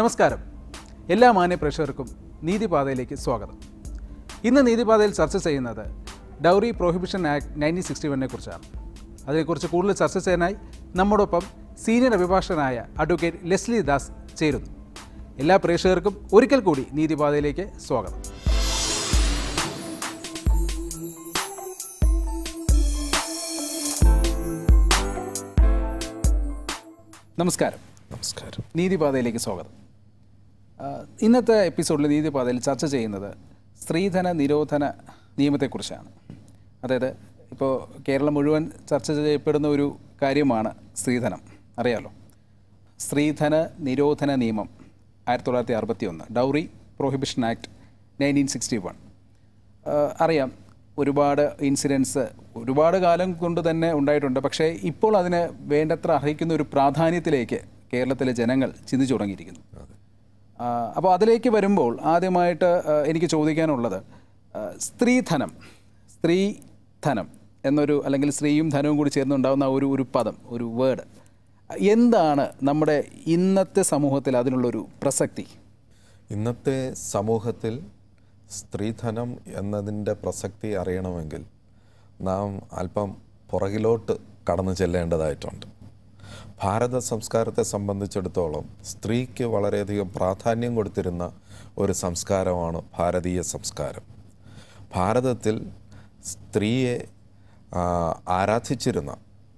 നമസ്കാരം എല്ലാ മാന്യ പ്രേക്ഷകർക്കും നീതിപാതയിലേക്ക് സ്വാഗതം ഇന്ന് നീതിപാതയിൽ ചർച്ച ചെയ്യുന്നത് dowry prohibition act nineteen sixty വണ്ണിനെ കുറിച്ചാണ് അതിനെക്കുറിച്ച് കൂടുതൽ ചർച്ച ചെയ്യാനായി നമ്മോടൊപ്പം സീനിയർ അഭിഭാഷകനായ അഡ്വക്കേറ്റ് ലെസ്ലി ദാസ് ചേരുന്നു എല്ലാ പ്രേക്ഷകർക്കും ഒരിക്കൽ കൂടി നീതിപാതയിലേക്ക് സ്വാഗതം നമസ്കാരം നമസ്കാരം നീതിപാതയിലേക്ക് സ്വാഗതം ആ, ഇന്നത്തെ എപ്പിസോഡിൽ നീതിപാതയിൽ ചർച്ച ചെയ്യുന്നത് സ്ത്രീധന നിരോധന നിയമത്തെക്കുറിച്ചാണ് അതായത് ഇപ്പോൾ കേരളം മുഴുവൻ ചർച്ച ചെയ്യപ്പെടുന്ന ഒരു കാര്യമാണ് സ്ത്രീധനം അറിയാലോ സ്ത്രീധന നിരോധന നിയമം ആയിരത്തി തൊള്ളായിരത്തി അറുപത്തി ഒന്ന് dowry prohibition act nineteen sixty one അറിയാം ഒരുപാട് ഇൻസിഡൻസ് ഒരുപാട് കാലം കൊണ്ട് തന്നെ ഉണ്ടായിട്ടുണ്ട് പക്ഷേ ഇപ്പോൾ അതിന് വേണ്ടത്ര അർഹിക്കുന്ന ഒരു പ്രാധാന്യത്തിലേക്ക് കേരളത്തിലെ ജനങ്ങൾ ചിന്തിച്ചു തുടങ്ങിയിരിക്കുന്നു അപ്പോൾ അതിലേക്ക് വരുമ്പോൾ ആദ്യമായിട്ട് ആ, എനിക്ക് ചോദിക്കാനുള്ളത് ആ, സ്ത്രീധനം സ്ത്രീധനം എന്നൊരു അല്ലെങ്കിൽ സ്ത്രീയും ധനവും കൂടി ചേർന്നുണ്ടാകുന്ന ഒരു ഒരു പദം ഒരു വേർഡ് എന്താണ് നമ്മുടെ ഇന്നത്തെ സമൂഹത്തിൽ അതിനുള്ളൊരു പ്രസക്തി ഇന്നത്തെ സമൂഹത്തിൽ സ്ത്രീധനം എന്നതിൻ്റെ പ്രസക്തി അറിയണമെങ്കിൽ നാം അല്പം പുറകിലോട്ട് കടന്നു ചെല്ലേണ്ടതായിട്ടുണ്ട് ഭാരത സംസ്കാരത്തെ സംബന്ധിച്ചിടത്തോളം സ്ത്രീക്ക് വളരെയധികം പ്രാധാന്യം കൊടുത്തിരുന്ന ഒരു സംസ്കാരമാണ് ഭാരതീയ സംസ്കാരം ഭാരതത്തിൽ സ്ത്രീയെ ആ, ആരാധിച്ചിരുന്ന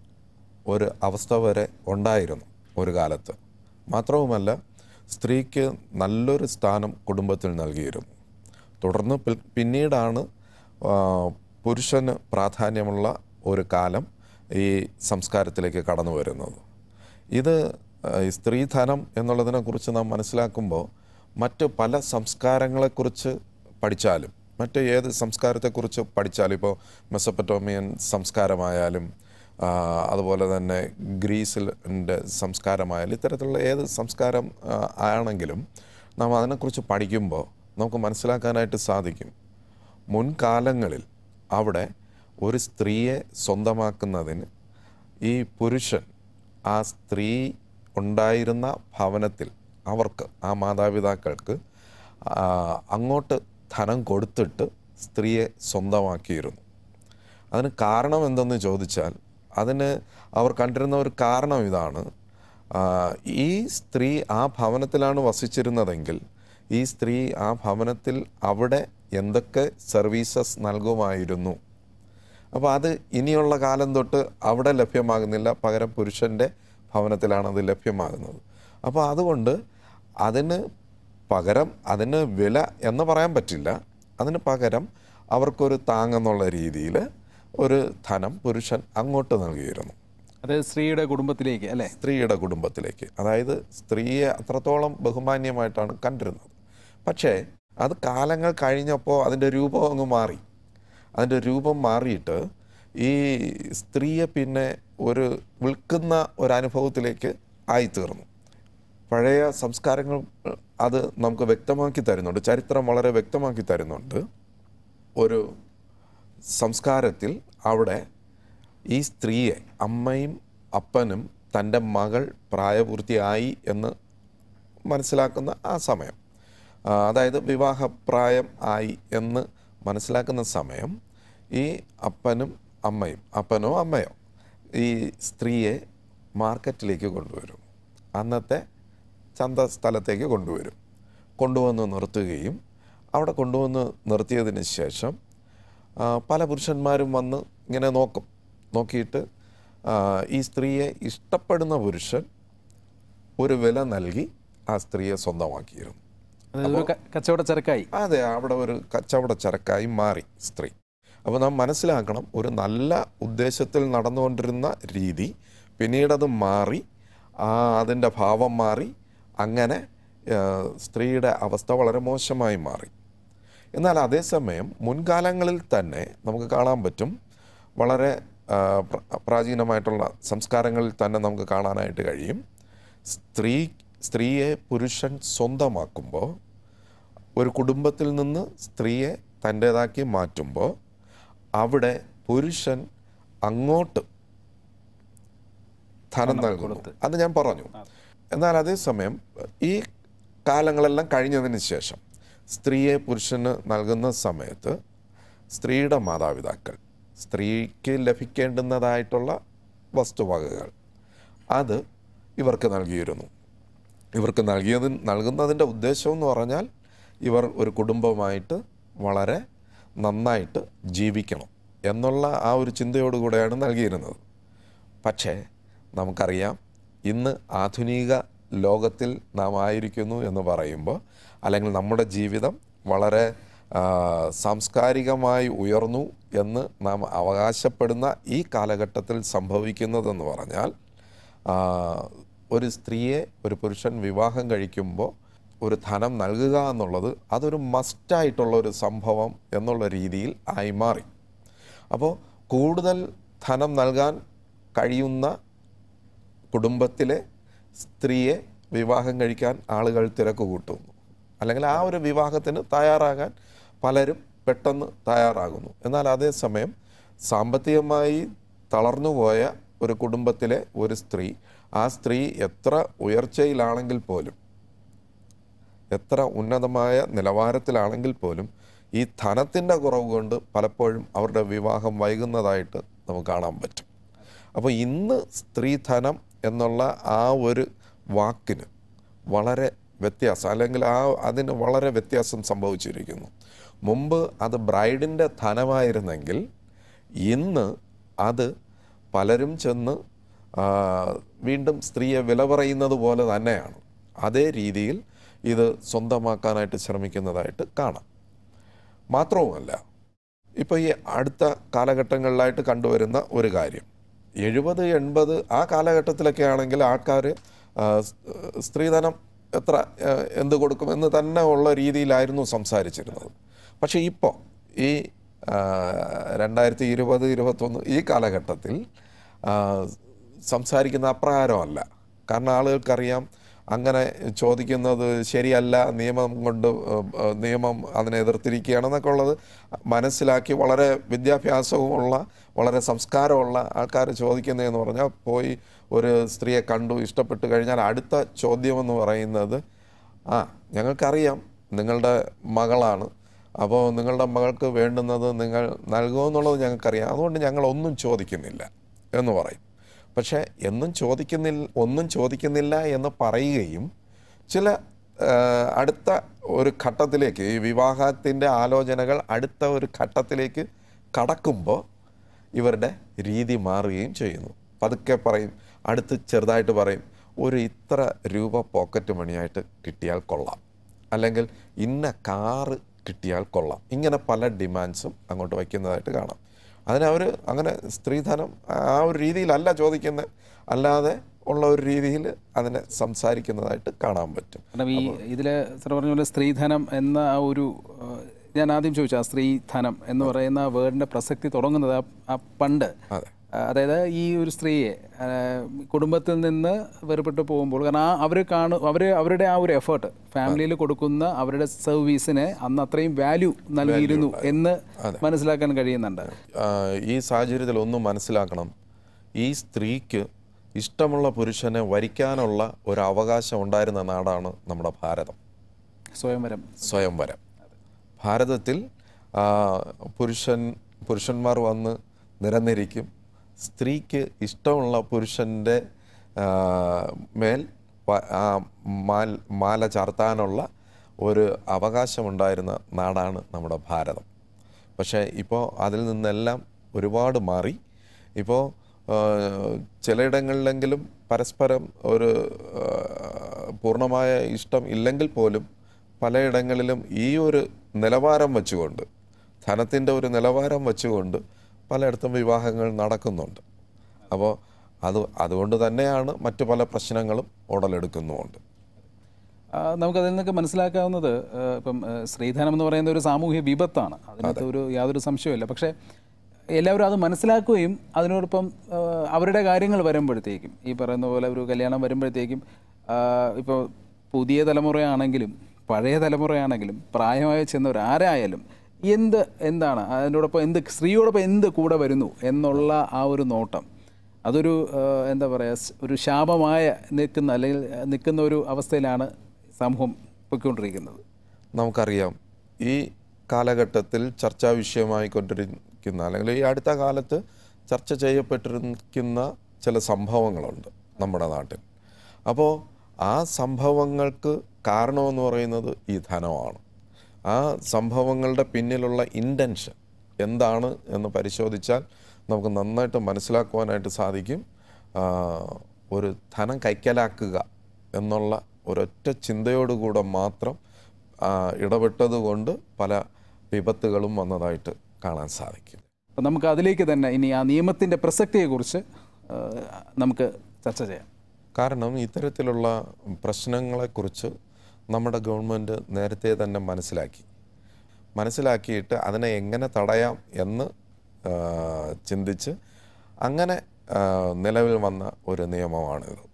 ഒരു അവസ്ഥ വരെ ഉണ്ടായിരുന്നു ഒരു കാലത്ത് മാത്രവുമല്ല സ്ത്രീക്ക് നല്ലൊരു സ്ഥാനം കുടുംബത്തിൽ നൽകിയിരുന്നു തുടർന്ന് പിൽ- പിന്നീടാണ് ആ, പുരുഷന് പ്രാധാന്യമുള്ള ഒരു കാലം ഈ സംസ്കാരത്തിലേക്ക് കടന്നു വരുന്നത് ഇത് ആ, ഈ സ്ത്രീധനം എന്നുള്ളതിനെക്കുറിച്ച് നാം മനസ്സിലാക്കുമ്പോൾ മറ്റ് പല സംസ്കാരങ്ങളെക്കുറിച്ച് പഠിച്ചാലും മറ്റ് ഏത് സംസ്കാരത്തെക്കുറിച്ച് പഠിച്ചാലും ഇപ്പോൾ മെസ്സപ്പറ്റോമിയൻ സംസ്കാരമായാലും ആ, അതുപോലെ തന്നെ ഗ്രീസിൻ്റെ സംസ്കാരമായാലും ഇത്തരത്തിലുള്ള ഏത് സംസ്കാരം ആ, ആണെങ്കിലും നാം അതിനെക്കുറിച്ച് പഠിക്കുമ്പോൾ നമുക്ക് മനസ്സിലാക്കാനായിട്ട് സാധിക്കും മുൻകാലങ്ങളിൽ അവിടെ ഒരു സ്ത്രീയെ സ്വന്തമാക്കുന്നതിന് ഈ പുരുഷൻ ആ സ്ത്രീ ഉണ്ടായിരുന്ന ഭവനത്തിൽ അവർക്ക് ആ മാതാപിതാക്കൾക്ക് ആ, അങ്ങോട്ട് ധനം കൊടുത്തിട്ട് സ്ത്രീയെ സ്വന്തമാക്കിയിരുന്നു അതിന് കാരണം എന്തെന്ന് ചോദിച്ചാൽ അതിന് അവർ കണ്ടിരുന്ന ഒരു കാരണം ഇതാണ് ആ, ഈ സ്ത്രീ ആ ഭവനത്തിലാണ് വസിച്ചിരുന്നതെങ്കിൽ ഈ സ്ത്രീ ആ ഭവനത്തിൽ അവിടെ എന്തൊക്കെ സർവീസസ് നൽകുമായിരുന്നു അപ്പോൾ അത് ഇനിയുള്ള കാലം തൊട്ട് അവിടെ ലഭ്യമാകുന്നില്ല പകരം പുരുഷൻ്റെ ഭവനത്തിലാണ് അത് ലഭ്യമാകുന്നത് അപ്പോൾ അതുകൊണ്ട് അതിന് പകരം അതിന് വില എന്ന് പറയാൻ പറ്റില്ല അതിന് പകരം അവർക്കൊരു താങ്ങെന്നുള്ള രീതിയിൽ ഒരു ധനം പുരുഷൻ അങ്ങോട്ട് നൽകിയിരുന്നു അതായത് സ്ത്രീയുടെ കുടുംബത്തിലേക്ക് അല്ലേ സ്ത്രീയുടെ കുടുംബത്തിലേക്ക് അതായത് സ്ത്രീയെ അത്രത്തോളം ബഹുമാന്യമായിട്ടാണ് കണ്ടിരുന്നത് പക്ഷേ അത് കാലങ്ങൾ കഴിഞ്ഞപ്പോൾ അതിൻ്റെ രൂപം അങ്ങ് മാറി അതിൻ്റെ രൂപം മാറിയിട്ട് ഈ സ്ത്രീയെ പിന്നെ ഒരു വിൽക്കുന്ന ഒരനുഭവത്തിലേക്ക് ആയിത്തീർന്നു പഴയ സംസ്കാരങ്ങൾ അത് നമുക്ക് വ്യക്തമാക്കി തരുന്നുണ്ട് ചരിത്രം വളരെ വ്യക്തമാക്കി തരുന്നുണ്ട് ഒരു സംസ്കാരത്തിൽ അവിടെ ഈ സ്ത്രീയെ അമ്മയും അപ്പനും തൻ്റെ മകൾ പ്രായപൂർത്തിയായി എന്ന് മനസ്സിലാക്കുന്ന ആ സമയം ആ, അതായത് വിവാഹപ്രായം ആയി എന്ന് മനസ്സിലാക്കുന്ന സമയം ഈ അപ്പനും അമ്മയും അപ്പനോ അമ്മയോ ഈ സ്ത്രീയെ മാർക്കറ്റിലേക്ക് കൊണ്ടുവരും അന്നത്തെ ചന്ത സ്ഥലത്തേക്ക് കൊണ്ടുവരും കൊണ്ടുവന്ന് നിർത്തുകയും അവിടെ കൊണ്ടുവന്ന് നിർത്തിയതിന് ശേഷം ആ, പല പുരുഷന്മാരും വന്ന് ഇങ്ങനെ നോക്കും നോക്കിയിട്ട് ആ, ഈ സ്ത്രീയെ ഇഷ്ടപ്പെടുന്ന പുരുഷൻ ഒരു വില നൽകി ആ സ്ത്രീയെ സ്വന്തമാക്കിയിരുന്നു അതായത് ഒരു ക- കച്ചവട ചരക്കായി അതെ അവിടെ ഒരു കച്ചവട ചരക്കായി മാറി സ്ത്രീ അപ്പോൾ നാം മനസ്സിലാക്കണം ഒരു നല്ല ഉദ്ദേശത്തിൽ നടന്നുകൊണ്ടിരുന്ന രീതി പിന്നീടത് മാറി ആ അതിൻ്റെ ഭാവം മാറി അങ്ങനെ ആ, സ്ത്രീയുടെ അവസ്ഥ വളരെ മോശമായി മാറി എന്നാൽ അതേസമയം മുൻകാലങ്ങളിൽ തന്നെ നമുക്ക് കാണാൻ പറ്റും വളരെ ആ, പ്ര- പ്രാചീനമായിട്ടുള്ള സംസ്കാരങ്ങളിൽ തന്നെ നമുക്ക് കാണാനായിട്ട് കഴിയും സ്ത്രീ സ്ത്രീയെ പുരുഷൻ സ്വന്തമാക്കുമ്പോൾ ഒരു കുടുംബത്തിൽ നിന്ന് സ്ത്രീയെ തൻ്റേതാക്കി മാറ്റുമ്പോൾ അവിടെ പുരുഷൻ അങ്ങോട്ട് ധനം നൽകുന്നു അത് ഞാൻ പറഞ്ഞു എന്നാൽ അതേസമയം ഈ കാലങ്ങളെല്ലാം കഴിഞ്ഞതിന് ശേഷം സ്ത്രീയെ പുരുഷന് നൽകുന്ന സമയത്ത് സ്ത്രീയുടെ മാതാപിതാക്കൾ സ്ത്രീക്ക് ലഭിക്കേണ്ടുന്നതായിട്ടുള്ള വസ്തുവകകൾ അത് ഇവർക്ക് നൽകിയിരുന്നു ഇവർക്ക് നൽകിയത് നൽകുന്നതിൻ്റെ ഉദ്ദേശം എന്ന് പറഞ്ഞാൽ ഇവർ ഒരു കുടുംബമായിട്ട് വളരെ നന്നായിട്ട് ജീവിക്കണം എന്നുള്ള ആ ഒരു ചിന്തയോടുകൂടെയാണ് നൽകിയിരുന്നത് പക്ഷേ നമുക്കറിയാം ഇന്ന് ആധുനിക ലോകത്തിൽ നാം ആയിരിക്കുന്നു എന്ന് പറയുമ്പോൾ അല്ലെങ്കിൽ നമ്മുടെ ജീവിതം വളരെ ആ, സാംസ്കാരികമായി ഉയർന്നു എന്ന് നാം അവകാശപ്പെടുന്ന ഈ കാലഘട്ടത്തിൽ സംഭവിക്കുന്നതെന്ന് പറഞ്ഞാൽ ആ, ഒരു സ്ത്രീയെ ഒരു പുരുഷൻ വിവാഹം കഴിക്കുമ്പോൾ ഒരു ധനം നൽകുക എന്നുള്ളത് അതൊരു മസ്റ്റായിട്ടുള്ള ഒരു സംഭവം എന്നുള്ള രീതിയിൽ ആയി മാറി അപ്പോൾ കൂടുതൽ ധനം നൽകാൻ കഴിയുന്ന കുടുംബത്തിലെ സ്ത്രീയെ വിവാഹം കഴിക്കാൻ ആളുകൾ തിരക്ക് കൂട്ടുന്നു അല്ലെങ്കിൽ ആ ഒരു വിവാഹത്തിന് തയ്യാറാകാൻ പലരും പെട്ടെന്ന് തയ്യാറാകുന്നു എന്നാൽ അതേസമയം സാമ്പത്തികമായി തളർന്നുപോയ ഒരു കുടുംബത്തിലെ ഒരു സ്ത്രീ ആ സ്ത്രീ എത്ര ഉയർച്ചയിലാണെങ്കിൽ പോലും എത്ര ഉന്നതമായ നിലവാരത്തിലാണെങ്കിൽ പോലും ഈ ധനത്തിൻ്റെ കുറവ് കൊണ്ട് പലപ്പോഴും അവരുടെ വിവാഹം വൈകുന്നതായിട്ട് നമുക്ക് കാണാൻ പറ്റും അപ്പോൾ ഇന്ന് സ്ത്രീധനം എന്നുള്ള ആ ഒരു വാക്കിന് വളരെ വ്യത്യാസം അല്ലെങ്കിൽ ആ അതിന് വളരെ വ്യത്യാസം സംഭവിച്ചിരിക്കുന്നു മുമ്പ് അത് ബ്രൈഡിൻ്റെ ധനമായിരുന്നെങ്കിൽ ഇന്ന് അത് പലരും ചെന്ന് ആ, വീണ്ടും സ്ത്രീയെ വില പറയുന്നത് പോലെ തന്നെയാണ് അതേ രീതിയിൽ ഇത് സ്വന്തമാക്കാനായിട്ട് ശ്രമിക്കുന്നതായിട്ട് കാണാം മാത്രവുമല്ല ഇപ്പോൾ ഈ അടുത്ത കാലഘട്ടങ്ങളിലായിട്ട് കണ്ടുവരുന്ന ഒരു കാര്യം എഴുപത് എൺപത് ആ കാലഘട്ടത്തിലൊക്കെ ആണെങ്കിൽ ആൾക്കാർ സ്ത്രീധനം എത്ര ആ, എന്ത് കൊടുക്കുമെന്ന് തന്നെ ഉള്ള രീതിയിലായിരുന്നു സംസാരിച്ചിരുന്നത് പക്ഷേ ഇപ്പോൾ ഈ ആ, രണ്ടായിരത്തി ഇരുപത് ഇരുപത്തൊന്ന് ഈ കാലഘട്ടത്തിൽ ആ, സംസാരിക്കുന്ന അപ്രകാരമല്ല കാരണം ആളുകൾക്കറിയാം അങ്ങനെ ചോദിക്കുന്നത് ശരിയല്ല നിയമം കൊണ്ട് ഏഹ്, ഏഹ്, നിയമം അതിനെ എതിർത്തിരിക്കുകയാണെന്നൊക്കെ ഉള്ളത് മനസ്സിലാക്കി വളരെ വിദ്യാഭ്യാസവുമുള്ള വളരെ സംസ്കാരമുള്ള ആൾക്കാർ ചോദിക്കുന്നതെന്ന് പറഞ്ഞാൽ പോയി ഒരു സ്ത്രീയെ കണ്ടു ഇഷ്ടപ്പെട്ട് കഴിഞ്ഞാൽ അടുത്ത ചോദ്യമെന്ന് പറയുന്നത് ആ ഞങ്ങൾക്കറിയാം നിങ്ങളുടെ മകളാണ് അപ്പോൾ നിങ്ങളുടെ മകൾക്ക് വേണ്ടുന്നത് നിങ്ങൾ നൽകുമെന്നുള്ളത് ഞങ്ങൾക്കറിയാം അതുകൊണ്ട് ഞങ്ങൾ ഒന്നും ചോദിക്കുന്നില്ല എന്ന് പറയും പക്ഷേ എന്നും ചോദിക്കുന്നില്ല ഒന്നും ചോദിക്കുന്നില്ല എന്ന് പറയുകയും ചില ആ, അടുത്ത ഒരു ഘട്ടത്തിലേക്ക് ഈ വിവാഹത്തിൻ്റെ ആലോചനകൾ അടുത്ത ഒരു ഘട്ടത്തിലേക്ക് കടക്കുമ്പോൾ ഇവരുടെ രീതി മാറുകയും ചെയ്യുന്നു പതുക്കെ പറയും അടുത്ത് ചെറുതായിട്ട് പറയും ഒരു ഇത്ര രൂപ പോക്കറ്റ് മണിയായിട്ട് കിട്ടിയാൽ കൊള്ളാം അല്ലെങ്കിൽ ഇന്ന കാറ് കിട്ടിയാൽ കൊള്ളാം ഇങ്ങനെ പല ഡിമാൻഡ്സും അങ്ങോട്ട് വയ്ക്കുന്നതായിട്ട് കാണാം അതിനവർ അങ്ങനെ സ്ത്രീധനം ആ ഒരു രീതിയിലല്ല ചോദിക്കുന്നത് അല്ലാതെ ഉള്ള ഒരു രീതിയിൽ അതിനെ സംസാരിക്കുന്നതായിട്ട് കാണാൻ പറ്റും കാരണം ഈ ഇതിൽ സാർ പറഞ്ഞ പോലെ സ്ത്രീധനം എന്ന ആ ഒരു ആ, ഞാൻ ആദ്യം ചോദിച്ചു ആ സ്ത്രീധനം എന്ന് പറയുന്ന ആ വേർഡിൻ്റെ പ്രസക്തി തുടങ്ങുന്നത് ആ- ആ പണ്ട് അതെ ആ, അതായത് ഈ ഒരു സ്ത്രീയെ ആ, കുടുംബത്തിൽ നിന്ന് വേർപെട്ട് പോകുമ്പോൾ കാരണം ആ അവർ കാണു അവർ അവരുടെ ആ ഒരു എഫേർട്ട് ഫാമിലിയിൽ കൊടുക്കുന്ന അവരുടെ സർവീസിന് അന്ന് അത്രയും വാല്യൂ നൽകിയിരുന്നു എന്ന് മനസ്സിലാക്കാൻ കഴിയുന്നുണ്ട് ആ, ഈ സാഹചര്യത്തിൽ ഒന്നും മനസ്സിലാക്കണം ഈ സ്ത്രീക്ക് ഇഷ്ടമുള്ള പുരുഷനെ വരിക്കാനുള്ള ഒരു അവകാശം ഉണ്ടായിരുന്ന നാടാണ് നമ്മുടെ ഭാരതം സ്വയംവരം സ്വയംവരം ഭാരതത്തിൽ ആ, പുരുഷൻ പുരുഷന്മാർ വന്ന് നിരന്നിരിക്കും സ്ത്രീക്ക് ഇഷ്ടമുള്ള പുരുഷൻ്റെ ആ, മേൽ പ- ആ മാൽ മാല ചാർത്താനുള്ള ഒരു അവകാശമുണ്ടായിരുന്ന നാടാണ് നമ്മുടെ ഭാരതം പക്ഷേ ഇപ്പോൾ അതിൽ നിന്നെല്ലാം ഒരുപാട് മാറി ഇപ്പോൾ ആ, ചിലയിടങ്ങളിലെങ്കിലും പരസ്പരം ഒരു ആ, പൂർണ്ണമായ ഇഷ്ടം ഇല്ലെങ്കിൽ പോലും പലയിടങ്ങളിലും ഈ ഒരു നിലവാരം വെച്ചുകൊണ്ട് ധനത്തിൻ്റെ ഒരു നിലവാരം വെച്ചുകൊണ്ട് പലയിടത്തും വിവാഹങ്ങൾ നടക്കുന്നുണ്ട് അപ്പോൾ അത് അതുകൊണ്ട് തന്നെയാണ് മറ്റു പല പ്രശ്നങ്ങളും ഉടലെടുക്കുന്നുമുണ്ട് ആ, നമുക്കതിൽ നിന്നൊക്കെ മനസ്സിലാക്കാവുന്നത് ആ, ഇപ്പം ആ, സ്ത്രീധനം എന്ന് പറയുന്ന ഒരു സാമൂഹ്യ വിപത്താണ് അതിനകത്ത് ഒരു യാതൊരു സംശയമില്ല പക്ഷേ എല്ലാവരും അത് മനസ്സിലാക്കുകയും അതിനോടൊപ്പം ആ, അവരുടെ കാര്യങ്ങൾ വരുമ്പോഴത്തേക്കും ഈ പറയുന്ന പോലെ ഒരു കല്യാണം വരുമ്പോഴത്തേക്കും ഇപ്പോൾ പുതിയ തലമുറയാണെങ്കിലും പഴയ തലമുറയാണെങ്കിലും പ്രായമായി ചെന്നവർ ആരായാലും എന്ത് എന്താണ് അതിനോടൊപ്പം എന്ത് സ്ത്രീയോടൊപ്പം എന്ത് കൂടെ വരുന്നു എന്നുള്ള ആ ഒരു നോട്ടം അതൊരു ആ, എന്താ പറയുക സ് ഒരു ശാപമായ നിൽക്കുന്ന അല്ലെങ്കിൽ നിൽക്കുന്ന ഒരു അവസ്ഥയിലാണ് സമൂഹം പൊയ്ക്കൊണ്ടിരിക്കുന്നത് നമുക്കറിയാം ഈ കാലഘട്ടത്തിൽ ചർച്ചാ വിഷയമായി കൊണ്ടിരിക്കുന്ന അല്ലെങ്കിൽ ഈ അടുത്ത കാലത്ത് ചർച്ച ചെയ്യപ്പെട്ടിരിക്കുന്ന ചില സംഭവങ്ങളുണ്ട് നമ്മുടെ നാട്ടിൽ അപ്പോൾ ആ സംഭവങ്ങൾക്ക് കാരണമെന്ന് പറയുന്നത് ഈ ധനമാണ് ആ സംഭവങ്ങളുടെ പിന്നിലുള്ള ഇൻറ്റൻഷൻ എന്താണ് എന്ന് പരിശോധിച്ചാൽ നമുക്ക് നന്നായിട്ട് മനസ്സിലാക്കുവാനായിട്ട് സാധിക്കും ആ, ഒരു ധനം കൈക്കലാക്കുക എന്നുള്ള ഒരൊറ്റ ചിന്തയോടുകൂടെ മാത്രം ആ, ഇടപെട്ടതുകൊണ്ട് പല വിപത്തുകളും വന്നതായിട്ട് കാണാൻ സാധിക്കും അപ്പോൾ നമുക്ക് അതിലേക്ക് തന്നെ ഇനി ആ നിയമത്തിൻ്റെ പ്രസക്തിയെക്കുറിച്ച് ആ, നമുക്ക് ചർച്ച ചെയ്യാം കാരണം ഇത്തരത്തിലുള്ള പ്രശ്നങ്ങളെക്കുറിച്ച് നമ്മുടെ ഗവൺമെൻറ് നേരത്തെ തന്നെ മനസ്സിലാക്കി മനസ്സിലാക്കിയിട്ട് അതിനെ എങ്ങനെ തടയാം എന്ന് ആ, ചിന്തിച്ച് അങ്ങനെ ആ, നിലവിൽ വന്ന ഒരു നിയമമാണിത്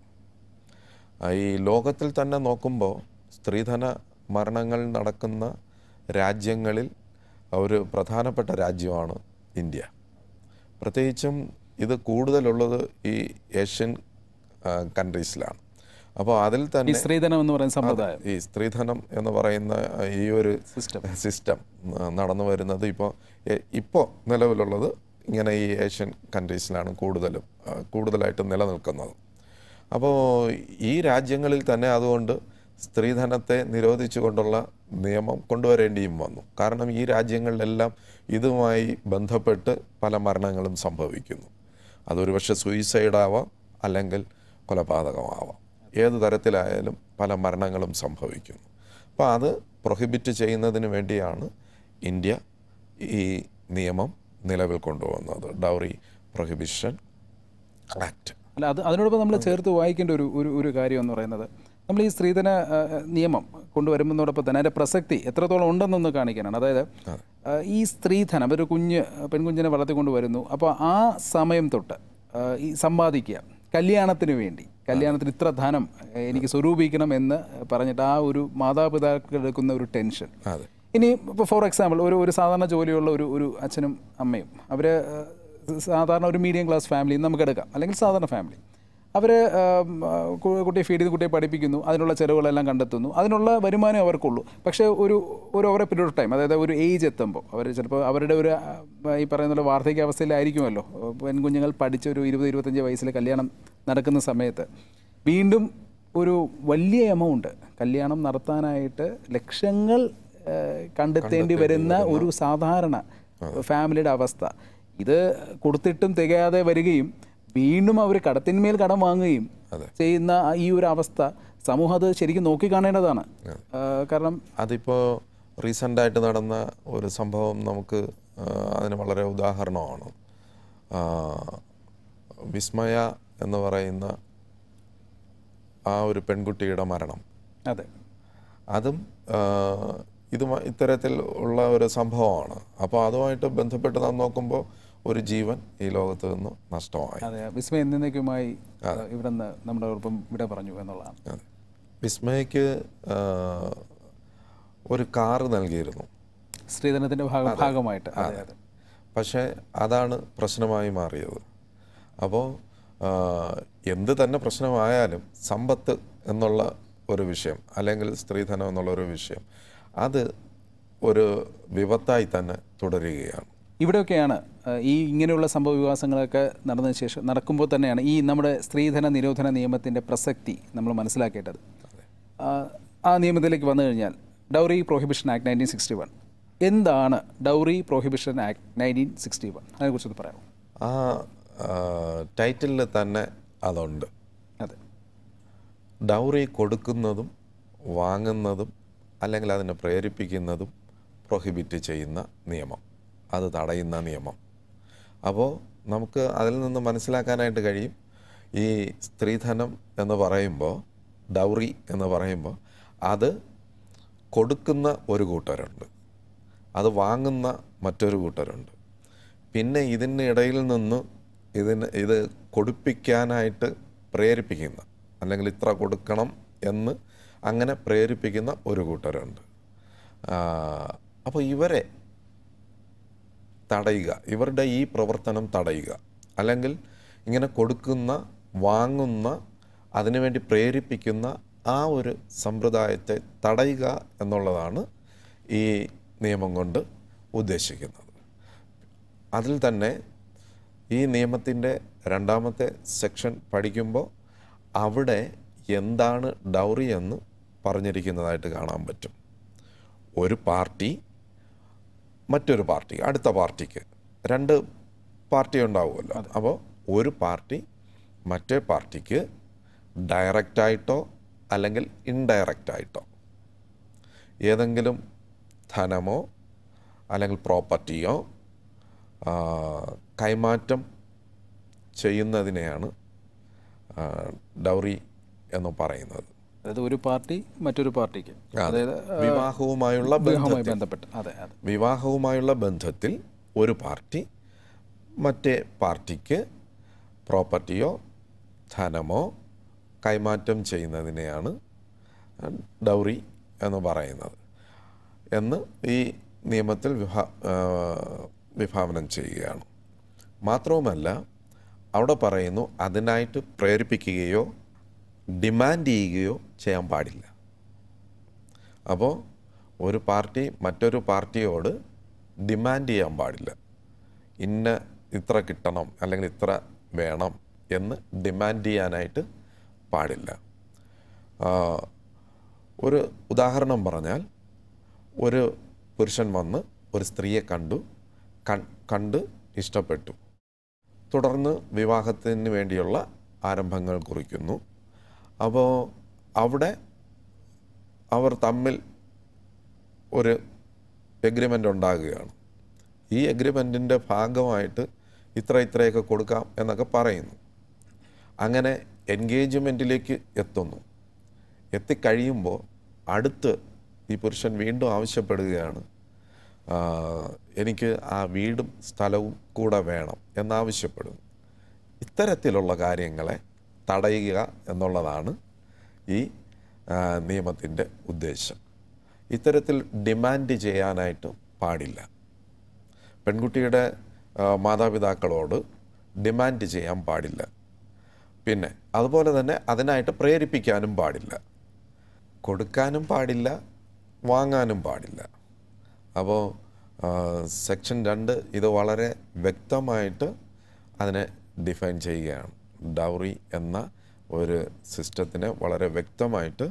ആ, ഈ ലോകത്തിൽ തന്നെ നോക്കുമ്പോൾ സ്ത്രീധന മരണങ്ങൾ നടക്കുന്ന രാജ്യങ്ങളിൽ ഒരു പ്രധാനപ്പെട്ട രാജ്യമാണ് ഇന്ത്യ പ്രത്യേകിച്ചും ഇത് കൂടുതലുള്ളത് ഈ ഏഷ്യൻ കൺട്രീസിലാണ് അപ്പോൾ അതിൽ ഈ തന്നെ സ്ത്രീധനം എന്ന് പറയുന്ന സമ്പ്രദായം ഈ സ്ത്രീധനം എന്ന് പറയുന്ന ഈ ഒരു സിസ്റ്റം സിസ്റ്റം നടന്നു വരുന്നത് ഇപ്പോൾ ഇപ്പോൾ നിലവിലുള്ളത് ഇങ്ങനെ ഈ ഏഷ്യൻ കൺട്രീസിലാണ് കൂടുതലും ആ, കൂടുതലായിട്ട് നിലനിൽക്കുന്നത് അപ്പോൾ ഈ രാജ്യങ്ങളിൽ തന്നെ അതുകൊണ്ട് സ്ത്രീധനത്തെ നിരോധിച്ചുകൊണ്ടുള്ള നിയമം കൊണ്ടുവരേണ്ടിയും വന്നു കാരണം ഈ രാജ്യങ്ങളിലെല്ലാം ഇതുമായി ബന്ധപ്പെട്ട് പല മരണങ്ങളും സംഭവിക്കുന്നു അതൊരു പക്ഷേ സൂയിസൈഡാവാം അല്ലെങ്കിൽ കൊലപാതകമാവാം ഏത് തരത്തിലായാലും പല മരണങ്ങളും സംഭവിക്കുന്നു അപ്പോൾ അത് പ്രൊഹിബിറ്റ് ചെയ്യുന്നതിന് വേണ്ടിയാണ് ഇന്ത്യ ഈ നിയമം നിലവിൽ കൊണ്ടുവന്നത് ഡൗറി പ്രൊഹിബിഷൻ ആക്ട് അല്ല അത് അതിനോടൊപ്പം നമ്മൾ ചേർത്ത് വായിക്കേണ്ട ഒരു ഒരു ഒരു കാര്യം എന്ന് പറയുന്നത് നമ്മൾ ഈ സ്ത്രീധന ആ, നിയമം കൊണ്ടുവരുന്നതോടൊപ്പം തന്നെ അതിൻ്റെ പ്രസക്തി എത്രത്തോളം ഉണ്ടെന്നൊന്ന് കാണിക്കാനാണ് അതായത് ആ, ഈ സ്ത്രീധനം ഒരു കുഞ്ഞ് പെൺകുഞ്ഞിനെ വളർത്തിക്കൊണ്ട് വരുന്നു അപ്പോൾ ആ സമയം തൊട്ട് ആ, ഈ സമ്പാദിക്കുക കല്യാണത്തിന് വേണ്ടി കല്യാണത്തിന് ഇത്ര ധനം ഏ, എനിക്ക് സ്വരൂപിക്കണം എന്ന് പറഞ്ഞിട്ട് ആ ഒരു മാതാപിതാക്കൾ എടുക്കുന്ന ഒരു ടെൻഷൻ അതെ ഇനി ഇപ്പോൾ ഫോർ എക്സാമ്പിൾ ഒരു ഒരു സാധാരണ ജോലിയുള്ള ഒരു ഒരു അച്ഛനും അമ്മയും അവർ സാധാരണ ഒരു മീഡിയം ക്ലാസ് ഫാമിലി നമുക്ക് എടുക്കാം അല്ലെങ്കിൽ സാധാരണ ഫാമിലി അവർ കുട്ടിയെ ഫീഡ് ചെയ്ത് കുട്ടിയെ പഠിപ്പിക്കുന്നു അതിനുള്ള ചിലവുകളെല്ലാം കണ്ടെത്തുന്നു അതിനുള്ള വരുമാനം അവർക്കുള്ളൂ പക്ഷേ ഒരു ഒരു ഓവർ പീരീഡ് ഓഫ് ടൈം അതായത് ഒരു ഏജ് എത്തുമ്പോൾ അവർ ചിലപ്പോൾ അവരുടെ ഒരു ആ, ഈ പറയുന്ന പോലെ വാർദ്ധക്യാവസ്ഥയിലായിരിക്കുമല്ലോ പെൺകുഞ്ഞുങ്ങൾ പഠിച്ച ഒരു ഇരുപത് ഇരുപത്തഞ്ച് വയസ്സിൽ കല്യാണം നടക്കുന്ന സമയത്ത് വീണ്ടും ഒരു വലിയ എമൗണ്ട് കല്യാണം നടത്താനായിട്ട് ലക്ഷങ്ങൾ ആ, കണ്ടെത്തേണ്ടി വരുന്ന ഒരു സാധാരണ ഫാമിലിയുടെ അവസ്ഥ ഇത് കൊടുത്തിട്ടും തികയാതെ വരികയും വീണ്ടും അവർ കടത്തിന്മേൽ കടം വാങ്ങുകയും ചെയ്യുന്ന ആ ഈ ഒരു അവസ്ഥ സമൂഹം അത് ശരിക്കും നോക്കിക്കാണേണ്ടതാണ് ആ, കാരണം അതിപ്പോൾ റീസെൻ്റായിട്ട് നടന്ന ഒരു സംഭവം നമുക്ക് ആ, അതിന് വളരെ ഉദാഹരണമാണ് ആ, വിസ്മയ എന്ന് പറയുന്ന ആ ഒരു പെൺകുട്ടിയുടെ മരണം അതെ അതും ആ, ഇതുമായി ഇത്തരത്തിൽ ഉള്ള ഒരു സംഭവമാണ് അപ്പോൾ അതുമായിട്ട് ബന്ധപ്പെട്ട് നാം നോക്കുമ്പോൾ ഒരു ജീവൻ ഈ ലോകത്ത് നിന്ന് നഷ്ടമായി അതെ വിസ്മയ എന്നേക്കുമായി ഇവിടെ നിന്ന് നമ്മുടെ ഒപ്പം വിട പറഞ്ഞു എന്നുള്ളതാണ് അതെ വിസ്മയക്ക് ആ, ഒരു കാറ് നൽകിയിരുന്നു സ്ത്രീധനത്തിന്റെ ഭാഗം ഭാഗമായിട്ട് അതെ അതെ പക്ഷേ അതാണ് പ്രശ്നമായി മാറിയത് അപ്പോൾ എന്ത് തന്നെ പ്രശ്നമായാലും സമ്പത്ത് എന്നുള്ള ഒരു വിഷയം അല്ലെങ്കിൽ സ്ത്രീധനം എന്നുള്ള ഒരു വിഷയം അത് ഒരു വിപത്തായി തന്നെ തുടരുകയാണ് ഇവിടെയൊക്കെയാണ് ആ, ഈ ഇങ്ങനെയുള്ള സംഭവ വികാസങ്ങളൊക്കെ നടന്നതിന് ശേഷം നടക്കുമ്പോൾ തന്നെയാണ് ഈ നമ്മുടെ സ്ത്രീധന നിരോധന നിയമത്തിൻ്റെ പ്രസക്തി നമ്മൾ മനസ്സിലാക്കേണ്ടത് ആ, ആ നിയമത്തിലേക്ക് വന്നു കഴിഞ്ഞാൽ dowry prohibition act nineteen sixty one എന്താണ് dowry prohibition act nineteen sixty one അതിനെക്കുറിച്ചൊന്ന് പറയാമോ ആ ടൈറ്റിലിൽ തന്നെ അതുണ്ട് അതെ ഡൗറി കൊടുക്കുന്നതും വാങ്ങുന്നതും അല്ലെങ്കിൽ അതിനെ പ്രേരിപ്പിക്കുന്നതും പ്രൊഹിബിറ്റ് ചെയ്യുന്ന നിയമം അത് തടയുന്ന നിയമം അപ്പോൾ നമുക്ക് അതിൽ നിന്ന് മനസ്സിലാക്കാനായിട്ട് കഴിയും ഈ സ്ത്രീധനം എന്ന് പറയുമ്പോൾ ഡൗറി എന്ന് പറയുമ്പോൾ അത് കൊടുക്കുന്ന ഒരു കൂട്ടരുണ്ട് അത് വാങ്ങുന്ന മറ്റൊരു കൂട്ടരുണ്ട് പിന്നെ ഇതിൻ്റെ ഇടയിൽ നിന്ന് ഇതിന് ഇത് കൊടുപ്പിക്കാനായിട്ട് പ്രേരിപ്പിക്കുന്ന അല്ലെങ്കിൽ ഇത്ര കൊടുക്കണം എന്ന് അങ്ങനെ പ്രേരിപ്പിക്കുന്ന ഒരു കൂട്ടരുണ്ട് അപ്പോൾ ഇവരെ തടയുക ഇവരുടെ ഈ പ്രവർത്തനം തടയുക അല്ലെങ്കിൽ ഇങ്ങനെ കൊടുക്കുന്ന വാങ്ങുന്ന അതിനുവേണ്ടി പ്രേരിപ്പിക്കുന്ന ആ ഒരു സമ്പ്രദായത്തെ തടയുക എന്നുള്ളതാണ് ഈ നിയമം കൊണ്ട് ഉദ്ദേശിക്കുന്നത് അതിൽ തന്നെ ഈ നിയമത്തിൻ്റെ രണ്ടാമത്തെ സെക്ഷൻ പഠിക്കുമ്പോൾ അവിടെ എന്താണ് ഡൗറി എന്ന് പറഞ്ഞിരിക്കുന്നതായിട്ട് കാണാൻ പറ്റും ഒരു പാർട്ടി മറ്റൊരു പാർട്ടി അടുത്ത പാർട്ടിക്ക് രണ്ട് പാർട്ടി ഉണ്ടാവുമല്ലോ അപ്പോൾ ഒരു പാർട്ടി മറ്റേ പാർട്ടിക്ക് ഡയറക്റ്റായിട്ടോ അല്ലെങ്കിൽ ഇൻഡയറക്റ്റായിട്ടോ ഏതെങ്കിലും ധനമോ അല്ലെങ്കിൽ പ്രോപ്പർട്ടിയോ ആ, കൈമാറ്റം ചെയ്യുന്നതിനെയാണ് ആ, ഡൗറി എന്ന് പറയുന്നത് അതായത് ഒരു പാർട്ടി മറ്റൊരു പാർട്ടിക്ക് അതായത് വിവാഹവുമായുള്ള ബന്ധം വിവാഹവുമായി ബന്ധപ്പെട്ട് അതെ അതെ വിവാഹവുമായുള്ള ബന്ധത്തിൽ ഒരു പാർട്ടി മറ്റേ പാർട്ടിക്ക് പ്രോപ്പർട്ടിയോ ധനമോ കൈമാറ്റം ചെയ്യുന്നതിനെയാണ് ഡൗറി എന്ന് പറയുന്നത് എന്ന് ഈ നിയമത്തിൽ വിഭാ ആ, വിഭാവനം ചെയ്യുകയാണ് മാത്രവുമല്ല അവിടെ പറയുന്നു അതിനായിട്ട് പ്രേരിപ്പിക്കുകയോ ഡിമാൻഡ് ചെയ്യുകയോ ചെയ്യാൻ പാടില്ല അപ്പോൾ ഒരു പാർട്ടി മറ്റൊരു പാർട്ടിയോട് ഡിമാൻഡ് ചെയ്യാൻ പാടില്ല ഇന്ന ഇത്ര കിട്ടണം അല്ലെങ്കിൽ ഇത്ര വേണം എന്ന് ഡിമാൻഡ് ചെയ്യാനായിട്ട് പാടില്ല ആ, ഒരു ഉദാഹരണം പറഞ്ഞാൽ ഒരു പുരുഷൻ വന്ന് ഒരു സ്ത്രീയെ കണ്ടു കൺ കണ്ട് ഇഷ്ടപ്പെട്ടു തുടർന്ന് വിവാഹത്തിന് വേണ്ടിയുള്ള ആരംഭങ്ങൾ കുറിക്കുന്നു അപ്പോൾ അവിടെ അവർ തമ്മിൽ ഒരു എഗ്രിമെൻ്റ് ഉണ്ടാകുകയാണ് ഈ എഗ്രിമെൻറ്റിൻ്റെ ഭാഗമായിട്ട് ഇത്ര ഇത്രയൊക്കെ കൊടുക്കാം എന്നൊക്കെ പറയുന്നു അങ്ങനെ എൻഗേജ്മെൻറ്റിലേക്ക് എത്തുന്നു എത്തിക്കഴിയുമ്പോൾ അടുത്ത് ഈ പുരുഷൻ വീണ്ടും ആവശ്യപ്പെടുകയാണ് ആ, എനിക്ക് ആ വീടും സ്ഥലവും കൂടെ വേണം എന്നാവശ്യപ്പെടുന്നു ഇത്തരത്തിലുള്ള കാര്യങ്ങളെ തടയുക എന്നുള്ളതാണ് ഈ നിയമത്തിൻ്റെ ഉദ്ദേശം ഇത്തരത്തിൽ ഡിമാൻഡ് ചെയ്യാനായിട്ട് പാടില്ല പെൺകുട്ടിയുടെ ആ, മാതാപിതാക്കളോട് ഡിമാൻഡ് ചെയ്യാൻ പാടില്ല പിന്നെ അതുപോലെ തന്നെ അതിനായിട്ട് പ്രേരിപ്പിക്കാനും പാടില്ല കൊടുക്കാനും പാടില്ല വാങ്ങാനും പാടില്ല അപ്പോൾ സെക്ഷൻ രണ്ട് ഇത് വളരെ വ്യക്തമായിട്ട് അതിനെ ഡിഫൈൻ ചെയ്യുകയാണ് ഡൗറി എന്ന ഒരു സിസ്റ്റത്തിനെ വളരെ വ്യക്തമായിട്ട്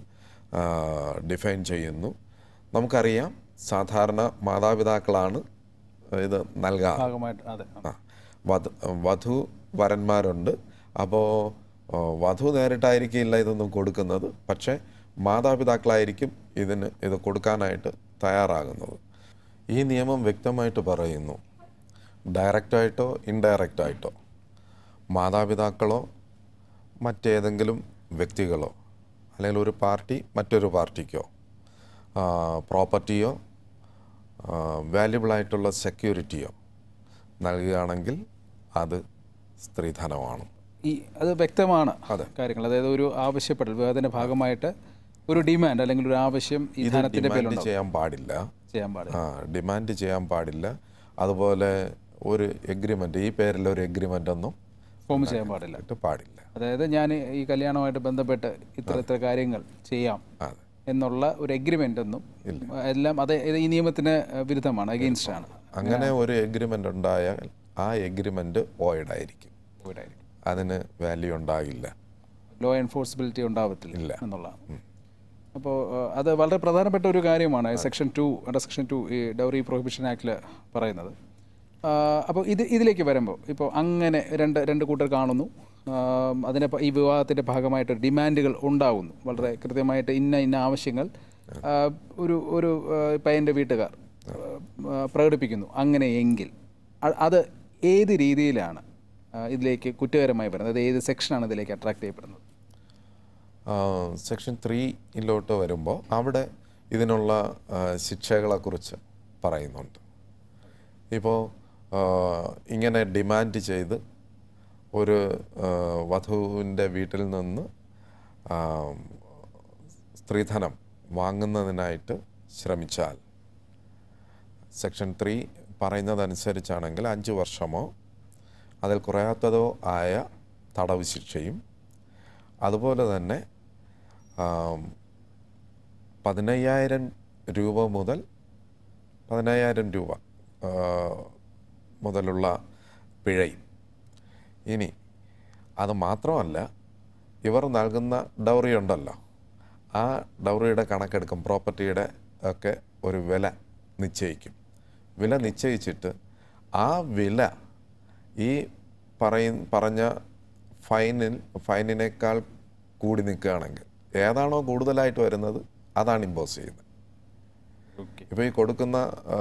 ഡിഫൈൻ ചെയ്യുന്നു നമുക്കറിയാം സാധാരണ മാതാപിതാക്കളാണ് ഇത് നൽകാറ് ഭാഗമായിട്ട് അതെ ആ വധു വധു വരന്മാരുണ്ട് അപ്പോൾ വധു നേരിട്ടായിരിക്കില്ല ഇതൊന്നും കൊടുക്കുന്നത് പക്ഷേ മാതാപിതാക്കളായിരിക്കും ഇതിന് ഇത് കൊടുക്കാനായിട്ട് തയ്യാറാകുന്നത് ഈ നിയമം വ്യക്തമായിട്ട് പറയുന്നു ഡയറക്റ്റായിട്ടോ ഇൻഡയറക്റ്റായിട്ടോ മാതാപിതാക്കളോ മറ്റേതെങ്കിലും വ്യക്തികളോ അല്ലെങ്കിൽ ഒരു പാർട്ടി മറ്റൊരു പാർട്ടിക്കോ പ്രോപ്പർട്ടിയോ വാല്യുബിളായിട്ടുള്ള സെക്യൂരിറ്റിയോ നൽകുകയാണെങ്കിൽ അത് സ്ത്രീധനമാണ് ഈ അത് വ്യക്തമാണ് അതെ. കാര്യങ്ങൾ അതായത് ഒരു ആവശ്യപ്പെടൽ വിവാഹത്തിന്റെ ഭാഗമായിട്ട് ഒരു ഡിമാൻഡ് അല്ലെങ്കിൽ ഒരു ആവശ്യം ഈ ഇത് ധനത്തിന്റെ ഡിമാൻഡ് പേരിലുണ്ടാവും ചെയ്യാൻ പാടില്ല ചെയ്യാൻ പാടില്ല ആ ഡിമാൻഡ് ചെയ്യാൻ പാടില്ല അതുപോലെ ഒരു എഗ്രിമെൻ്റ് ഈ പേരിൽ ഒരു എഗ്രിമെൻ്റ് ഒന്നും ഫോം ചെയ്യാൻ പാടില്ല ഇട്ട് പാടില്ല അതായത് ഞാൻ ഈ കല്യാണവുമായിട്ട് ബന്ധപ്പെട്ട് ഇത്ര ഇത്ര കാര്യങ്ങൾ ചെയ്യാം അതെ എന്നുള്ള ഒരു എഗ്രിമെൻ്റ് ഒന്നും എല്ലാം അത് ഇത് ഈ നിയമത്തിന് വിരുദ്ധമാണ് അഗെയിൻസ്റ്റ് ആണ് അങ്ങനെ ഒരു എഗ്രിമെൻ്റ് ഉണ്ടായാൽ ആ എഗ്രിമെൻ്റ് വോയിഡായിരിക്കും വീടായിരിക്കും അതിന് വാല്യൂ ഉണ്ടാകില്ല ലോ എൻഫോഴ്സിബിലിറ്റി ഉണ്ടാവത്തില്ല ഇല്ല. എന്നുള്ളതാണ് അപ്പോൾ അത് വളരെ പ്രധാനപ്പെട്ട ഒരു കാര്യമാണ് section two under section two ഈ ഡൗറി പ്രൊഹിബിഷൻ ആക്ടിൽ പറയുന്നത് അപ്പോൾ ഇത് ഇതിലേക്ക് വരുമ്പോൾ ഇപ്പോൾ അങ്ങനെ രണ്ട് രണ്ട് കൂട്ടർ കാണുന്നു ആ, അതിനെ പ- ഈ വിവാഹത്തിൻ്റെ ഭാഗമായിട്ട് ഡിമാൻഡുകൾ ഉണ്ടാകുന്നു വളരെ കൃത്യമായിട്ട് ഇന്ന ഇന്ന ആവശ്യങ്ങൾ ആ, ഒരു ഒരു ആ, പയ്യൻ്റെ വീട്ടുകാർ ആ, പ്രകടിപ്പിക്കുന്നു അങ്ങനെയെങ്കിൽ അ- അത് ഏത് രീതിയിലാണ് ആ, ഇതിലേക്ക് കുറ്റകരമായി വരുന്നത് അത് ഏത് സെക്ഷനാണ് ഇതിലേക്ക് അട്രാക്ട് ചെയ്യപ്പെടുന്നത് സെക്ഷൻ ത്രീയിലോട്ട് വരുമ്പോൾ അവിടെ ഇതിനുള്ള ആ, ശിക്ഷകളെക്കുറിച്ച് പറയുന്നുണ്ട് ഇപ്പോൾ ആ, ഇങ്ങനെ ഡിമാൻഡ് ചെയ്ത് ഒരു ആ, വധുവിൻ്റെ വീട്ടിൽ നിന്ന് ആ, സ്ത്രീധനം വാങ്ങുന്നതിനായിട്ട് ശ്രമിച്ചാൽ സെക്ഷൻ ത്രീ പറയുന്നതനുസരിച്ചാണെങ്കിൽ അഞ്ച് വർഷമോ അതിൽ കുറയാത്തതോ ആയ തടവ് ശിക്ഷയും അതുപോലെ തന്നെ ആം, പതിനയ്യായിരം രൂപ മുതൽ പതിനയ്യായിരം രൂപ ആ, മുതലുള്ള പിഴയും ഇനി അത് മാത്രമല്ല ഇവർ നൽകുന്ന ഡൗറി ഉണ്ടല്ലോ ആ ഡൗറിയുടെ കണക്കെടുക്കും പ്രോപ്പർട്ടിയുടെ ഒക്കെ ഒരു വില നിശ്ചയിക്കും വില നിശ്ചയിച്ചിട്ട് ആ വില ഈ പറയ പറഞ്ഞ ഫൈനിൽ ഫൈനിനേക്കാൾ കൂടി നിൽക്കുകയാണെങ്കിൽ ഏതാണോ കൂടുതലായിട്ട് വരുന്നത് അതാണ് ഇമ്പോസ് ചെയ്യുന്നത് ഓക്കെ ഇപ്പോൾ ഈ കൊടുക്കുന്ന ആ,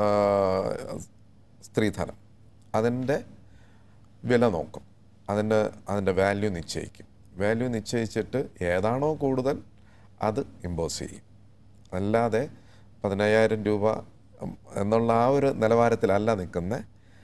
സ്ത്രീധനം അതിൻ്റെ വില നോക്കും അതിൻ്റെ അതിൻ്റെ വാല്യൂ നിശ്ചയിക്കും വാല്യൂ നിശ്ചയിച്ചിട്ട് ഏതാണോ കൂടുതൽ അത് ഇമ്പോസ് ചെയ്യും അല്ലാതെ പതിനയ്യായിരം രൂപ ഉം, എന്നുള്ള ആ ഒരു നിലവാരത്തിലല്ല നിൽക്കുന്നത്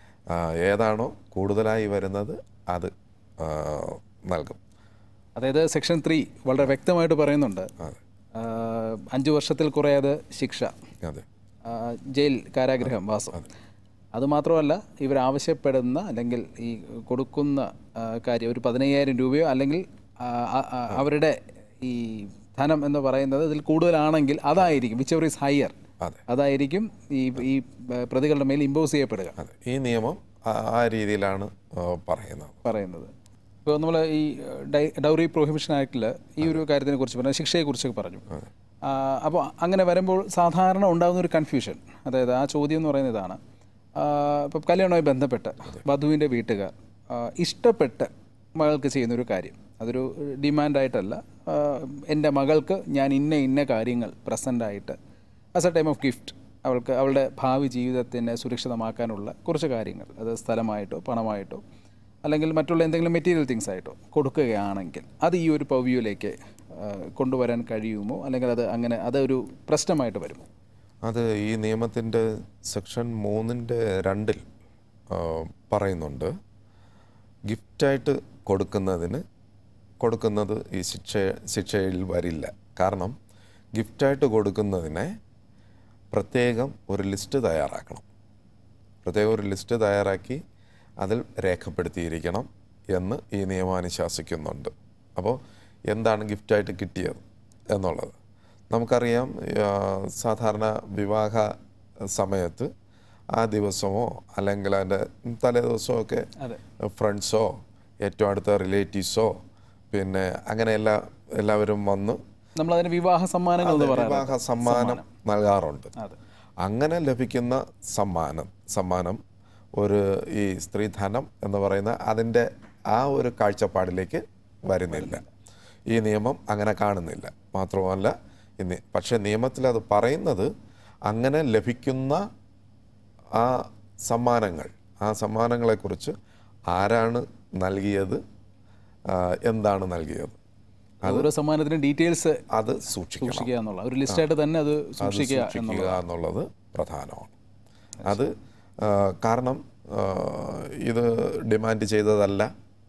ഏതാണോ കൂടുതലായി വരുന്നത് അത് ആ, നൽകും അതായത് സെക്ഷൻ ത്രീ വളരെ വ്യക്തമായിട്ട് പറയുന്നുണ്ട് അതെ ആ, അഞ്ച് വർഷത്തിൽ കുറയാതെ ശിക്ഷ അതെ ആ, ജയിൽ കാരാഗ്രഹം വാസം അതുമാത്രമല്ല ഇവർ ആവശ്യപ്പെടുന്ന അല്ലെങ്കിൽ ഈ കൊടുക്കുന്ന ആ, കാര്യം ഒരു പതിനയ്യായിരം രൂപയോ അല്ലെങ്കിൽ ആ, ആ, ആ, അവരുടെ ഈ ധനം എന്ന് പറയുന്നത് ഇതിൽ കൂടുതലാണെങ്കിൽ അതായിരിക്കും വിച്ച് എവർ ഈസ് ഹയർ അതെ അതായിരിക്കും ഈ ഈ പ്രതികളുടെ മേൽ ഇമ്പോസ് ചെയ്യപ്പെടുക അതെ ഈ നിയമം ആ ആ രീതിയിലാണ് ആ, പറയുന്നത് പറയുന്നത് ഇപ്പോൾ നമ്മൾ ഈ ഡൈ ഡൗറി പ്രൊഹിബിഷൻ ആക്ടിൽ ഈ ഒരു കാര്യത്തിനെ കുറിച്ച് പറഞ്ഞു ശിക്ഷയെക്കുറിച്ചൊക്കെ പറഞ്ഞു അപ്പോൾ അങ്ങനെ വരുമ്പോൾ സാധാരണ ഉണ്ടാകുന്ന ഒരു കൺഫ്യൂഷൻ അതായത് ആ ചോദ്യം എന്ന് പറയുന്നത് ഇതാണ് ഇപ്പോൾ കല്യാണവുമായി ബന്ധപ്പെട്ട് വധുവിൻ്റെ വീട്ടുകാർ ആ, ഇഷ്ടപ്പെട്ട് മകൾക്ക് ചെയ്യുന്നൊരു കാര്യം അതൊരു ഡിമാൻഡായിട്ടല്ല എൻ്റെ മകൾക്ക് ഞാൻ ഇന്ന ഇന്ന കാര്യങ്ങൾ പ്രസൻ്റായിട്ട് as a time of gift അവൾക്ക് അവളുടെ ഭാവി ജീവിതത്തിനെ സുരക്ഷിതമാക്കാനുള്ള കുറച്ച് കാര്യങ്ങൾ അത് സ്ഥലമായിട്ടോ പണമായിട്ടോ അല്ലെങ്കിൽ മറ്റുള്ള എന്തെങ്കിലും മെറ്റീരിയൽ തിങ്സ് ആയിട്ടോ കൊടുക്കുകയാണെങ്കിൽ അത് ഈ ഒരു പവ്യൂലേക്ക് കൊണ്ടുവരാൻ കഴിയുമോ അല്ലെങ്കിൽ അത് അങ്ങനെ അതൊരു പ്രശ്നമായിട്ട് വരുമോ അത് ഈ നിയമത്തിൻ്റെ സെക്ഷൻ മൂന്നിൻ്റെ രണ്ടിൽ ആ, പറയുന്നുണ്ട് ഗിഫ്റ്റായിട്ട് കൊടുക്കുന്നതിന് കൊടുക്കുന്നത് ഈ ശിക്ഷ ശിക്ഷയിൽ വരില്ല കാരണം ഗിഫ്റ്റായിട്ട് കൊടുക്കുന്നതിനെ പ്രത്യേകം ഒരു ലിസ്റ്റ് തയ്യാറാക്കണം പ്രത്യേകം ഒരു ലിസ്റ്റ് തയ്യാറാക്കി അതിൽ രേഖപ്പെടുത്തിയിരിക്കണം എന്ന് ഈ നിയമം അനുശാസിക്കുന്നുണ്ട് അപ്പോൾ എന്താണ് ഗിഫ്റ്റായിട്ട് കിട്ടിയത് എന്നുള്ളത് നമുക്കറിയാം ആ, സാധാരണ വിവാഹ സമയത്ത് ആ ദിവസമോ അല്ലെങ്കിൽ അതിൻ്റെ തലേ ദിവസമോ ഒക്കെ അതെ ഫ്രണ്ട്സോ ഏറ്റവും അടുത്ത റിലേറ്റീവ്സോ പിന്നെ അങ്ങനെ എല്ലാ എല്ലാവരും വന്ന് നമ്മളതിന് വിവാഹ സമ്മാനങ്ങൾ എന്ന് പറയാം വിവാഹ സമ്മാനം നൽകാറുണ്ട് അതെ അങ്ങനെ ലഭിക്കുന്ന സമ്മാനം സമ്മാനം ഒരു ഈ സ്ത്രീധനം എന്ന് പറയുന്ന അതിൻ്റെ ആ ഒരു കാഴ്ചപ്പാടിലേക്ക് വരുന്നില്ല ഈ നിയമം അങ്ങനെ കാണുന്നില്ല മാത്രമല്ല ഇന്ന് പക്ഷേ നിയമത്തിൽ അത് പറയുന്നത് അങ്ങനെ ലഭിക്കുന്ന ആ സമ്മാനങ്ങൾ ആ സമ്മാനങ്ങളെക്കുറിച്ച് ആരാണ് നൽകിയത് ആ, എന്താണ് നൽകിയത് ഓരോ സമ്മാനത്തിനും ഡീറ്റെയിൽസ് അത് സൂക്ഷിക്കണം സൂക്ഷിക്കുക എന്നുള്ള ഒരു ലിസ്റ്റായിട്ട് തന്നെ അത് അത് സൂക്ഷിക്കുക സൂക്ഷിക്കുക എന്നുള്ളത് പ്രധാനമാണ് അത് ആ, കാരണം ആ, ഇത് ഡിമാൻഡ് ചെയ്തതല്ല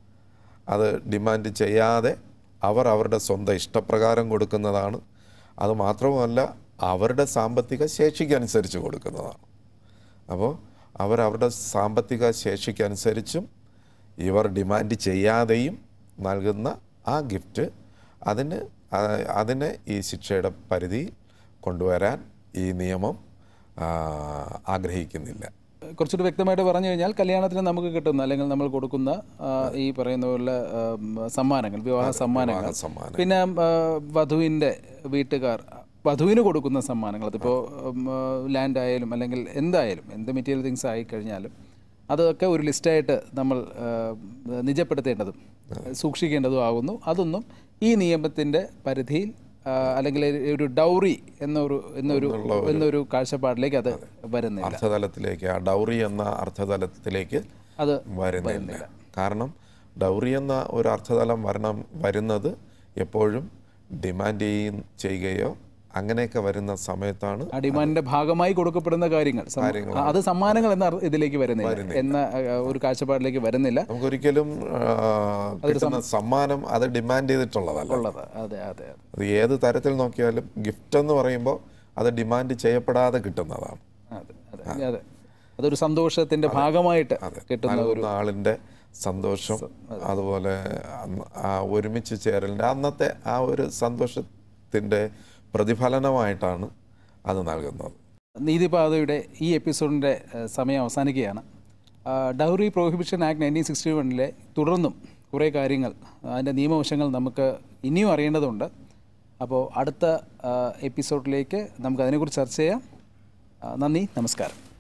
അത് ഡിമാൻഡ് ചെയ്യാതെ അവർ അവരുടെ സ്വന്തം ഇഷ്ടപ്രകാരം കൊടുക്കുന്നതാണ് അത് മാത്രവുമല്ല അവരുടെ സാമ്പത്തിക ശേഷിക്കനുസരിച്ച് കൊടുക്കുന്നതാണ് അപ്പോൾ അവരവരുടെ സാമ്പത്തിക ശേഷിക്കനുസരിച്ചും ഇവർ ഡിമാൻഡ് ചെയ്യാതെയും നൽകുന്ന ആ ഗിഫ്റ്റ് അതിന് ആ- അതിനെ ഈ ശിക്ഷയുടെ പരിധിയിൽ കൊണ്ടുവരാൻ ഈ നിയമം ആ, ആഗ്രഹിക്കുന്നില്ല കുറച്ചുകൂടി വ്യക്തമായിട്ട് പറഞ്ഞു കഴിഞ്ഞാൽ കല്യാണത്തിന് നമുക്ക് കിട്ടുന്ന അല്ലെങ്കിൽ നമ്മൾ കൊടുക്കുന്ന ആ, ഈ പറയുന്ന പോലെ ആ, സമ്മാനങ്ങൾ വിവാഹ സമ്മാനങ്ങൾ വിവാഹ സമ്മാനം പിന്നെ ആ, വധുവിൻ്റെ വീട്ടുകാർ വധുവിന് കൊടുക്കുന്ന സമ്മാനങ്ങൾ അതിപ്പോൾ ലാൻഡ് ആയാലും അല്ലെങ്കിൽ എന്തായാലും എന്ത് മെറ്റീരിയൽ തിങ്സ് ആയി കഴിഞ്ഞാലും അതൊക്കെ ഒരു ലിസ്റ്റായിട്ട് നമ്മൾ ആ, നിജപ്പെടുത്തേണ്ടതും സൂക്ഷിക്കേണ്ടതും ആകുന്നു അതൊന്നും ഈ നിയമത്തിൻ്റെ പരിധിയിൽ ആ, അല്ലെങ്കിൽ ഒരു ഡൗറി എന്നൊരു എന്നൊരു എന്നൊരു കാഴ്ചപ്പാടിലേക്ക് അത് വരുന്നില്ല അർത്ഥതലത്തിലേക്ക് ആ ഡൗറി എന്ന അർത്ഥതലത്തിലേക്ക് അത് വരുന്നില്ല കാരണം ഡൗറി എന്ന ഒരു അർത്ഥതലം വരണം വരുന്നത് എപ്പോഴും ഡിമാൻഡ് ചെയ്യും ചെയ്യുകയോ അങ്ങനെയൊക്കെ വരുന്ന സമയത്താണ് ആ ഡിമാൻഡിന്റെ ഭാഗമായി കൊടുക്കപ്പെടുന്ന കാര്യങ്ങൾ സം- അത് സമ്മാനങ്ങൾ എന്ന അർത്ഥ- ഇതിലേക്ക് വരുന്നില്ല എന്ന ആ, ഒരു കാഴ്ചപ്പാടിലേക്ക് വരുന്നില്ല നമുക്കൊരിക്കലും ആ, കിട്ടുന്ന സമ്മാനം അത് ഡിമാൻഡ് ചെയ്തിട്ടുള്ളതല്ല ഉള്ളത് അതെ അതെ അതെ അത് ഏത് തരത്തിൽ നോക്കിയാലും ഗിഫ്റ്റ് എന്ന് പറയുമ്പോൾ അത് ഡിമാൻഡ് ചെയ്യപ്പെടാതെ കിട്ടുന്നതാണ് അതെ അതെ അതെ അതൊരു സന്തോഷത്തിന്റെ ഭാഗമായിട്ട് കിട്ടുന്ന നൽകുന്ന ആളിൻ്റെ സന്തോഷം അതുപോലെ അന്ന് ആ ഒരുമിച്ച് ചേരലിൻ്റെ അന്നത്തെ ആ ഒരു സന്തോഷത്തിൽ ത്തിൻ്റെ പ്രതിഫലനമായിട്ടാണ് അത് നൽകുന്നത് നീതിപാതയുടെ ഈ എപ്പിസോഡിൻ്റെ ഏഹ്, സമയം അവസാനിക്കുകയാണ് dowry prohibition act nineteen sixty വണ്ണിലെ തുടർന്നും കുറേ കാര്യങ്ങൾ അതിൻ്റെ നിയമവശങ്ങൾ നമുക്ക് ഇനിയും അറിയേണ്ടതുണ്ട് അപ്പോൾ അടുത്ത എപ്പിസോഡിലേക്ക് നമുക്ക് അതിനെക്കുറിച്ച് ചർച്ച ചെയ്യാം ആ, നന്ദി നമസ്കാരം